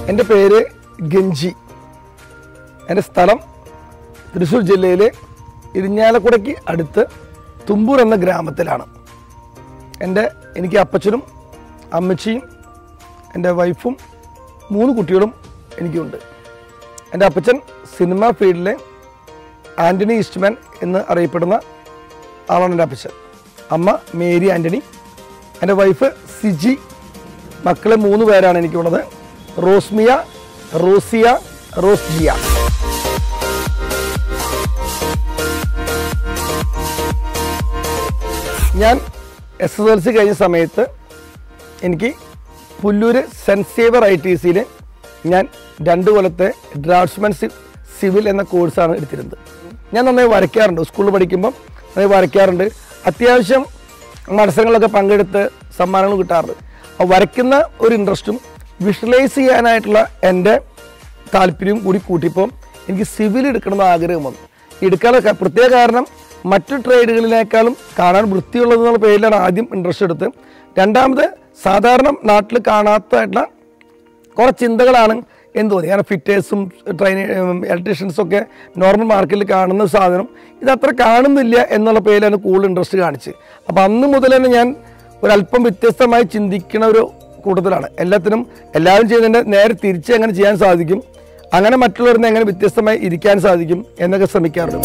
എൻ്റെ പേര് ഗഞ്ചി എൻ്റെ സ്ഥലം തൃശ്ശൂർ ജില്ലയിലെ ഇരിഞ്ഞാലക്കുടയ്ക്ക് അടുത്ത് തുമ്പൂർ എന്ന ഗ്രാമത്തിലാണ് എൻ്റെ എനിക്ക് അപ്പച്ചനും അമ്മച്ചിയും എൻ്റെ വൈഫും മൂന്ന് കുട്ടികളും എനിക്കുണ്ട് എൻ്റെ അപ്പച്ചൻ സിനിമ ഫീൽഡിലെ ആൻ്റണി ഈസ്റ്റ്മാൻ എന്ന് അറിയപ്പെടുന്ന ആളാണ് എൻ്റെ അപ്പച്ചൻ അമ്മ മേരി ആൻ്റണി എൻ്റെ വൈഫ് സിജി മക്കളെ മൂന്ന് പേരാണ് എനിക്കുള്ളത് റോസ്മിയ റോസിയ റോസ്ജിയ ഞാൻ എസ് എസ് എൽ സി കഴിഞ്ഞ സമയത്ത് എനിക്ക് Pullur saint Xavier I T സിയിൽ ഞാൻ രണ്ട് കൊല്ലത്തെ ഡ്രാഫ്റ്റ്സ്മാൻ സിവിൽ എന്ന കോഴ്സാണ് എടുത്തിരുന്നത് ഞാൻ നന്നായി വരയ്ക്കാറുണ്ട് സ്കൂളിൽ പഠിക്കുമ്പം നന്നായി വരയ്ക്കാറുണ്ട് അത്യാവശ്യം മത്സരങ്ങളൊക്കെ പങ്കെടുത്ത് സമ്മാനങ്ങൾ കിട്ടാറുണ്ട് അപ്പോൾ വരയ്ക്കുന്ന ഒരു ഇൻട്രസ്റ്റും വിഷ്വലൈസ് ചെയ്യാനായിട്ടുള്ള എൻ്റെ താല്പര്യവും കൂടി കൂട്ടിയപ്പോൾ എനിക്ക് സിവിൽ എടുക്കണമെന്ന് ആഗ്രഹം വന്നു എടുക്കാനുള്ള പ്രത്യേക കാരണം മറ്റു ട്രേഡുകളിനേക്കാളും കാണാൻ വൃത്തിയുള്ളതെന്നുള്ള പേരിലാണ് ആദ്യം ഇൻട്രസ്റ്റ് എടുത്ത് രണ്ടാമത് സാധാരണ നാട്ടിൽ കാണാത്തതായിട്ടുള്ള കുറേ ചിന്തകളാണ് എന്ന് തോന്നി കാരണം ഫിറ്റേഴ്സും ട്രെയിനി ഇലക്ട്രീഷ്യൻസും ഒക്കെ നോർമൽ മാർക്കറ്റിൽ കാണുന്ന ഒരു സാധനം ഇതത്ര കാണുന്നില്ല എന്നുള്ള പേരിലാണ് കൂടുതൽ ഇൻട്രസ്റ്റ് കാണിച്ച് അപ്പോൾ അന്ന് മുതൽ തന്നെ ഞാൻ ഒരല്പം വ്യത്യസ്തമായി ചിന്തിക്കുന്ന ഒരു കൂട്ടത്തിലാണ് എല്ലാത്തിനും എല്ലാവരും ചെയ്യുന്നതിൻ്റെ നേരെ തിരിച്ച് എങ്ങനെ ചെയ്യാൻ സാധിക്കും അങ്ങനെ മറ്റുള്ളവരിൽ നിന്ന് എങ്ങനെ വ്യത്യസ്തമായി ഇരിക്കാൻ സാധിക്കും എന്നൊക്കെ ശ്രമിക്കാറുണ്ട്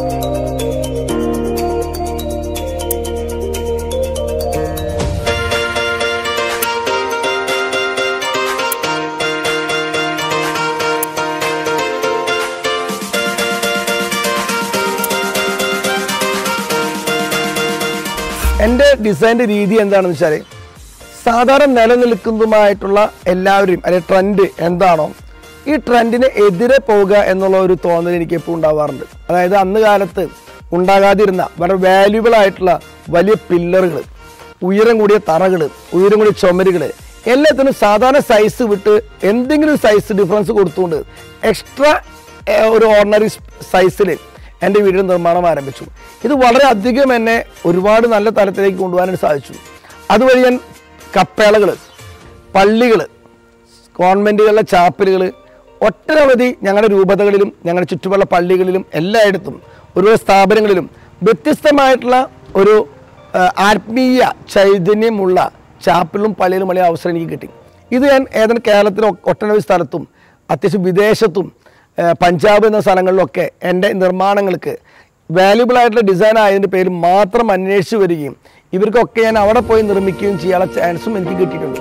എൻ്റെ ഡിസൈൻ്റെ രീതി എന്താണെന്ന് വെച്ചാൽ സാധാരണ നിലനിൽക്കുന്നതുമായിട്ടുള്ള എല്ലാവരും അല്ലെങ്കിൽ ട്രെൻഡ് എന്താണോ ഈ ട്രെൻഡിന് എതിരെ പോവുക എന്നുള്ള ഒരു തോന്നൽ എനിക്ക് എപ്പോൾ ഉണ്ടാവാറുണ്ട് അതായത് അന്ന് കാലത്ത് ഉണ്ടാകാതിരുന്ന വളരെ വാല്യുബിൾ ആയിട്ടുള്ള വലിയ പില്ലറുകൾ ഉയരം കൂടിയ തറകൾ ഉയരം കൂടിയ ചുമരുകൾ എല്ലാത്തിനും സാധാരണ സൈസ് വിട്ട് എന്തെങ്കിലും സൈസ് ഡിഫറൻസ് കൊടുത്തുകൊണ്ട് എക്സ്ട്രാ ഒരു ഓർഡിനറി സൈസിൽ എൻ്റെ വീടിൻ്റെ നിർമ്മാണം ആരംഭിച്ചു ഇത് വളരെ അധികം എന്നെ ഒരുപാട് നല്ല തലത്തിലേക്ക് കൊണ്ടുപോകാനായിട്ട് സാധിച്ചു അതുവഴി ഞാൻ കപ്പേളകൾ പള്ളികൾ കോൺവെൻറ്റുകളിലെ ചാപ്പലുകൾ ഒട്ടനവധി ഞങ്ങളുടെ രൂപതകളിലും ഞങ്ങളുടെ ചുറ്റുമുള്ള പള്ളികളിലും എല്ലായിടത്തും ഒരുപാട് സ്ഥാപനങ്ങളിലും വ്യത്യസ്തമായിട്ടുള്ള ഒരു ആ, ആത്മീയ ചൈതന്യമുള്ള ചാപ്പലും പള്ളിയിലും വലിയ അവസരം എനിക്ക് കിട്ടി ഇത് ഞാൻ ഏതാണ്ട് കേരളത്തിലെ ഒ- ഒട്ടനവധി സ്ഥലത്തും അത്യാവശ്യം വിദേശത്തും ആ, പഞ്ചാബ് എന്ന സ്ഥലങ്ങളിലൊക്കെ എൻ്റെ നിർമ്മാണങ്ങൾക്ക് വാല്യുബിൾ ആയിട്ടുള്ള ഡിസൈൻ ആയതിൻ്റെ പേര് മാത്രം അന്വേഷിച്ച് വരികയും ഇവർക്കൊക്കെ ഞാൻ അവിടെ പോയി നിർമ്മിക്കുകയും ചെയ്യാനുള്ള ചാൻസും എനിക്ക് കിട്ടിയിട്ടുണ്ട്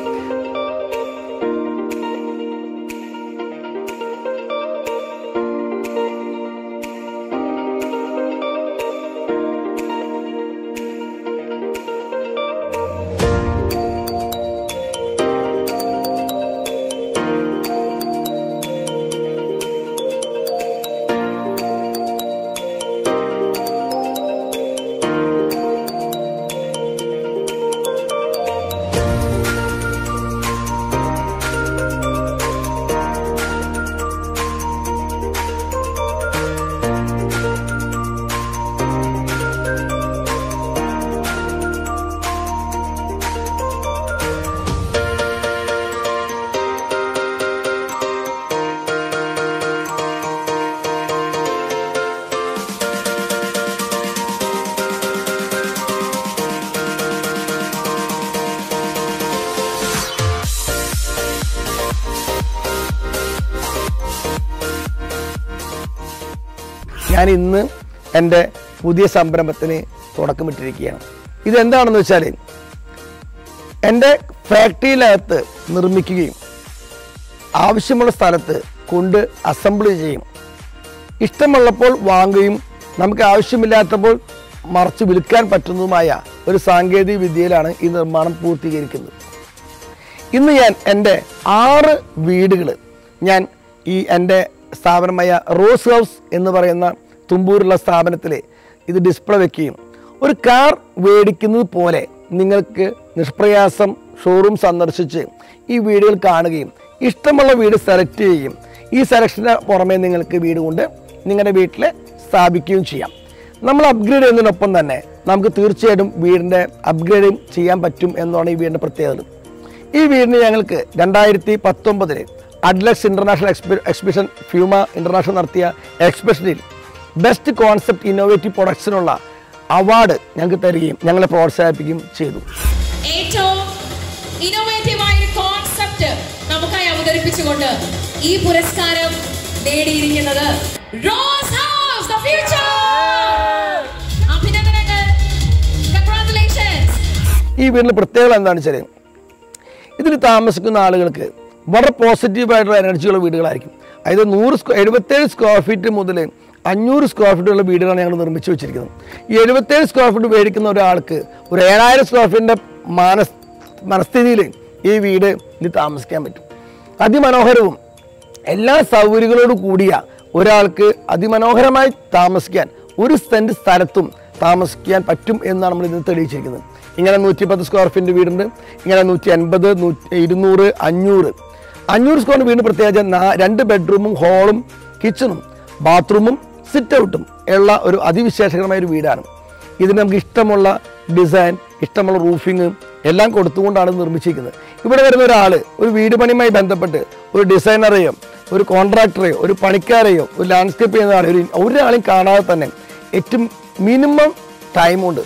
ഞാൻ ഇന്ന് എൻ്റെ പുതിയ സംരംഭത്തിന് തുടക്കമിട്ടിരിക്കുകയാണ് ഇതെന്താണെന്ന് വെച്ചാൽ എൻ്റെ ഫാക്ടറിയിനകത്ത് നിർമ്മിക്കുകയും ആവശ്യമുള്ള സ്ഥലത്ത് കൊണ്ട് അസംബിൾ ചെയ്യും ഇഷ്ടമുള്ളപ്പോൾ വാങ്ങുകയും നമുക്ക് ആവശ്യമില്ലാത്തപ്പോൾ മറച്ച് വിൽക്കാൻ പറ്റുന്നതുമായ ഒരു സാങ്കേതിക വിദ്യയിലാണ് ഈ നിർമ്മാണം പൂർത്തീകരിക്കുന്നത് ഇന്ന് ഞാൻ എൻ്റെ ആറ് വീടുകൾ ഞാൻ ഈ എൻ്റെ സ്ഥാപനമായ റോസ് ഹൗസ് എന്ന് പറയുന്ന തുമ്പൂരുള്ള സ്ഥാപനത്തിൽ ഇത് ഡിസ്പ്ലേ വെക്കുകയും ഒരു കാർ മേടിക്കുന്നത് പോലെ നിങ്ങൾക്ക് നിഷ്പ്രയാസം ഷോറൂം സന്ദർശിച്ച് ഈ വീടുകൾ കാണുകയും ഇഷ്ടമുള്ള വീട് സെലക്ട് ചെയ്യുകയും ഈ സെലക്ഷന് പുറമെ നിങ്ങൾക്ക് വീട് കൊണ്ട് നിങ്ങളുടെ വീട്ടിൽ സ്ഥാപിക്കുകയും ചെയ്യാം നമ്മൾ അപ്ഗ്രേഡ് ചെയ്യുന്നതിനൊപ്പം തന്നെ നമുക്ക് തീർച്ചയായിട്ടും വീടിൻ്റെ അപ്ഗ്രേഡും ചെയ്യാൻ പറ്റും എന്നാണ് ഈ വീടിൻ്റെ പ്രത്യേകത ഈ വീടിന് ഞങ്ങൾക്ക് രണ്ടായിരത്തി പത്തൊമ്പതില് Adlux international exhibition FUMA international നടത്തിയ എക്സിബിഷനിൽ ബെസ്റ്റ് കോൺസെപ്റ്റ് ഇന്നോവേറ്റീവ് പ്രൊഡക്ട്സിനുള്ള അവാർഡ് ഞങ്ങൾക്ക് തരികയും ഞങ്ങളെ പ്രോത്സാഹിപ്പിക്കുകയും ചെയ്തു ഏറ്റവും ഇന്നോവേറ്റീവ് ആയ ഒരു കോൺസെപ്റ്റ് നമുക്കായി അവതരിപ്പിച്ചുകൊണ്ട് ഈ പുരസ്കാരം നേടിയിരിക്കുന്നത് റോസ് ഹൗസ് ദ ഫ്യൂച്ചർ അഭിനന്ദനങ്ങൾ കൺഗ്രാറ്റുലേഷൻസ് ഈ വീടിൻ്റെ പ്രത്യേകത എന്താണെന്ന് വെച്ചാൽ ഇതിൽ താമസിക്കുന്ന ആളുകൾക്ക് വളരെ പോസിറ്റീവായിട്ടുള്ള എനർജിയുള്ള വീടുകളായിരിക്കും അതായത് നൂറ് സ്ക്വയർ എഴുപത്തേഴ് സ്ക്വയർ ഫീറ്റ് മുതൽ അഞ്ഞൂറ് സ്ക്വയർ ഫീറ്റുള്ള വീടുകളാണ് ഞങ്ങൾ നിർമ്മിച്ച് വെച്ചിരിക്കുന്നത് ഈ എഴുപത്തേഴ് സ്ക്വയർ ഫീറ്റ് മേടിക്കുന്ന ഒരാൾക്ക് ഒരു ഏഴായിരം സ്ക്വയർ ഫീറ്റിൻ്റെ മാനസ് മനസ്ഥിതിയിൽ ഈ വീട് ഇത് താമസിക്കാൻ പറ്റും അതിമനോഹരവും എല്ലാ സൗകര്യങ്ങളോടും കൂടിയ ഒരാൾക്ക് അതിമനോഹരമായി താമസിക്കാൻ ഒരു സെൻറ്റ് സ്ഥലത്തും താമസിക്കാൻ പറ്റും എന്നാണ് നമ്മൾ ഇന്ന് തെളിയിച്ചിരിക്കുന്നത് ഇങ്ങനെ നൂറ്റി പത്ത് സ്ക്വയർ ഫീറ്റ് വീടുണ്ട് ഇങ്ങനെ നൂറ്റി അൻപത് നൂറ്റി ഇരുന്നൂറ് അഞ്ഞൂറ് അഞ്ഞൂറ് സ്ക്വയർ വീടിന് പ്രത്യേകിച്ച് നാ- രണ്ട് ബെഡ്റൂമും ഹോളും കിച്ചണും ബാത്റൂമും സിറ്റ് ഔട്ടും ഉള്ള ഒരു അതിവിശേഷകരമായ ഒരു വീടാണ് ഇതിന് നമുക്ക് ഇഷ്ടമുള്ള ഡിസൈൻ ഇഷ്ടമുള്ള റൂഫിങ് എല്ലാം കൊടുത്തുകൊണ്ടാണ് ഇത് നിർമ്മിച്ചിരിക്കുന്നത് ഇവിടെ വരുന്ന ഒരാൾ ഒരു വീട് പണിയുമായി ബന്ധപ്പെട്ട് ഒരു ഡിസൈനറെയോ ഒരു കോൺട്രാക്ടറെയോ ഒരു പണിക്കാരെയോ ഒരു ലാൻഡ്സ്കേപ്പ് ചെയ്യുന്ന ആളെയോ ഒരു ഒരാളെയും കാണാതെ തന്നെ ഏറ്റവും മിനിമം ടൈം കൊണ്ട്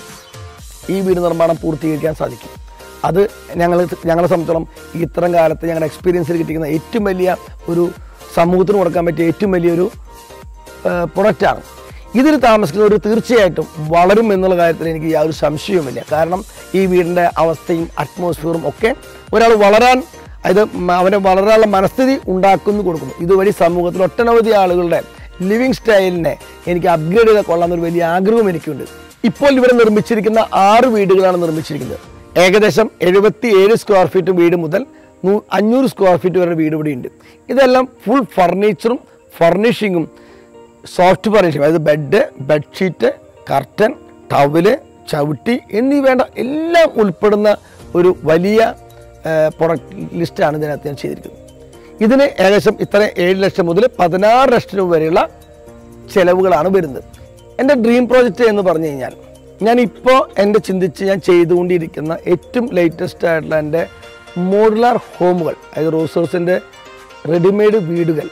ഈ വീട് നിർമ്മാണം പൂർത്തീകരിക്കാൻ സാധിക്കും അത് ഞങ്ങൾ ഞങ്ങളെ സംബന്ധിച്ചോളം ഈ ഇത്തരം കാലത്ത് ഞങ്ങളുടെ എക്സ്പീരിയൻസിൽ കിട്ടിക്കുന്ന ഏറ്റവും വലിയ ഒരു സമൂഹത്തിന് കൊടുക്കാൻ പറ്റിയ ഏറ്റവും വലിയൊരു പ്രൊഡക്റ്റാണ് ഇതിൽ താമസിക്കുന്നവർ തീർച്ചയായിട്ടും വളരും എന്നുള്ള കാര്യത്തിൽ എനിക്ക് യാതൊരു സംശയവുമില്ല കാരണം ഈ വീടിൻ്റെ അവസ്ഥയും അറ്റ്മോസ്ഫിയറും ഒക്കെ ഒരാൾ വളരാൻ അതായത് മ- അവന് വളരാനുള്ള മനസ്ഥിതി ഉണ്ടാക്കുന്നു കൊടുക്കുന്നു ഇതുവഴി സമൂഹത്തിൽ ഒട്ടനവധി ആളുകളുടെ ലിവിങ് സ്റ്റൈലിനെ എനിക്ക് അപ്ഗ്രേഡ് ചെയ്താൽ കൊള്ളാമെന്നൊരു വലിയ ആഗ്രഹവും എനിക്കുണ്ട് ഇപ്പോൾ ഇവിടെ നിർമ്മിച്ചിരിക്കുന്ന ആറ് വീടുകളാണ് നിർമ്മിച്ചിരിക്കുന്നത് ഏകദേശം എഴുപത്തി ഏഴ് സ്ക്വയർ ഫീറ്റ് വീട് മുതൽ നൂ- അഞ്ഞൂറ് സ്ക്വയർ ഫീറ്റ് വരെ വീട് ഇവിടെ ഉണ്ട് ഇതെല്ലാം ഫുൾ ഫർണിച്ചറും ഫർണിഷിങ്ങും സോഫ്റ്റ് ഫർണിഷിംഗ് അതായത് ബെഡ് ബെഡ്ഷീറ്റ് കർട്ടൻ ടവല് ചവിട്ടി എന്നീ വേണ്ട എല്ലാം ഉൾപ്പെടുന്ന ഒരു വലിയ പ്രൊഡക്റ്റ് ലിസ്റ്റാണ് ഇതിനകത്ത് ഞാൻ ചെയ്തിരിക്കുന്നത് ഇതിന് ഏകദേശം ഇത്ര ഏഴ് ലക്ഷം മുതൽ പതിനാറ് ലക്ഷം രൂപ വരെയുള്ള ചിലവുകളാണ് വരുന്നത് എൻ്റെ ഡ്രീം പ്രോജക്റ്റ് എന്ന് പറഞ്ഞു കഴിഞ്ഞാൽ ഞാൻ ഇപ്പോൾ എൻ്റെ ചിന്തിച്ച് ഞാൻ ചെയ്തുകൊണ്ടിരിക്കുന്ന ഏറ്റവും ലേറ്റസ്റ്റ് ആയിട്ടുള്ള എൻ്റെ മോഡുലാർ ഹോമുകൾ അതായത് റോസോഴ്സിൻ്റെ റെഡിമെയ്ഡ് വീടുകൾ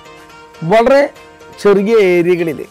വളരെ ചെറിയ ഏരിയകളിൽ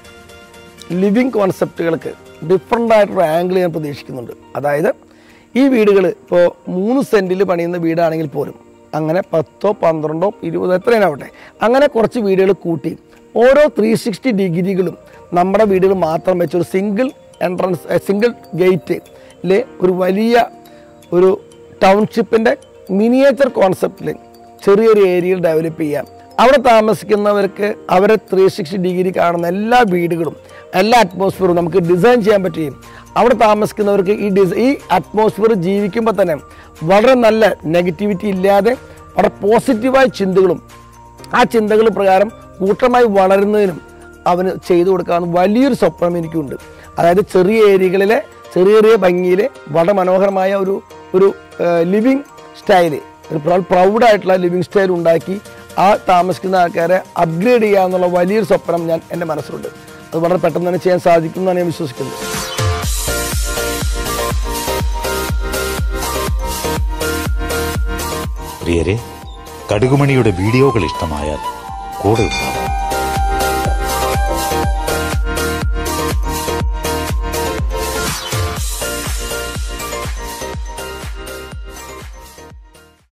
ലിവിങ് കോൺസെപ്റ്റുകൾക്ക് ഡിഫറെൻ്റ് ആയിട്ടുള്ള ആംഗിൾ ഞാൻ പ്രതീക്ഷിക്കുന്നുണ്ട് അതായത് ഈ വീടുകൾ ഇപ്പോൾ മൂന്ന് സെൻറ്റിൽ പണിയുന്ന വീടാണെങ്കിൽ പോലും അങ്ങനെ പത്തോ പന്ത്രണ്ടോ ഇരുപതോ എത്രയാവട്ടെ അങ്ങനെ കുറച്ച് വീടുകൾ കൂട്ടി ഓരോ ത്രീ സിക്സ്റ്റി ഡിഗ്രികളും നമ്മുടെ വീടുകൾ മാത്രം വെച്ച് ഒരു സിംഗിൾ എൻട്രൻസ് സിംഗിൾ ഗേറ്റിൽ ഒരു വലിയ ഒരു ടൗൺഷിപ്പിൻ്റെ മിനിയേച്ചർ കോൺസെപ്റ്റിൽ ചെറിയൊരു ഏരിയയിൽ ഡെവലപ്പ് ചെയ്യാം അവിടെ താമസിക്കുന്നവർക്ക് അവരെ ത്രീ സിക്സ്റ്റി ഡിഗ്രി കാണുന്ന എല്ലാ വീടുകളും എല്ലാ അറ്റ്മോസ്ഫിയറും നമുക്ക് ഡിസൈൻ ചെയ്യാൻ പറ്റുകയും അവിടെ താമസിക്കുന്നവർക്ക് ഈ ഡിസ ഈ അറ്റ്മോസ്ഫിയർ ജീവിക്കുമ്പോൾ തന്നെ വളരെ നല്ല നെഗറ്റിവിറ്റി ഇല്ലാതെ വളരെ പോസിറ്റീവായ ചിന്തകളും ആ ചിന്തകൾ പ്രകാരം കൂട്ടമായി വളരുന്നതിനും അവന് ചെയ്തു കൊടുക്കാവുന്ന വലിയൊരു സ്വപ്നം എനിക്കുണ്ട് അതായത് ചെറിയ ഏരിയകളിലെ ചെറിയ ചെറിയ ഭംഗിയിൽ വളരെ മനോഹരമായ ഒരു ഒരു ലിവിങ് സ്റ്റൈല് ഒരു പ്രൗഡായിട്ടുള്ള ലിവിങ് സ്റ്റൈൽ ഉണ്ടാക്കി ആ താമസിക്കുന്ന ആൾക്കാരെ അപ്ഗ്രേഡ് ചെയ്യുക എന്നുള്ള വലിയൊരു സ്വപ്നം ഞാൻ എൻ്റെ മനസ്സിലുണ്ട് അത് വളരെ പെട്ടെന്ന് തന്നെ ചെയ്യാൻ സാധിക്കും എന്നാണ് ഞാൻ വിശ്വസിക്കുന്നത് പ്രിയരെ കടുകുമണിയുടെ വീഡിയോകൾ ഇഷ്ടമായാൽ കൂടെ ഉണ്ടാവും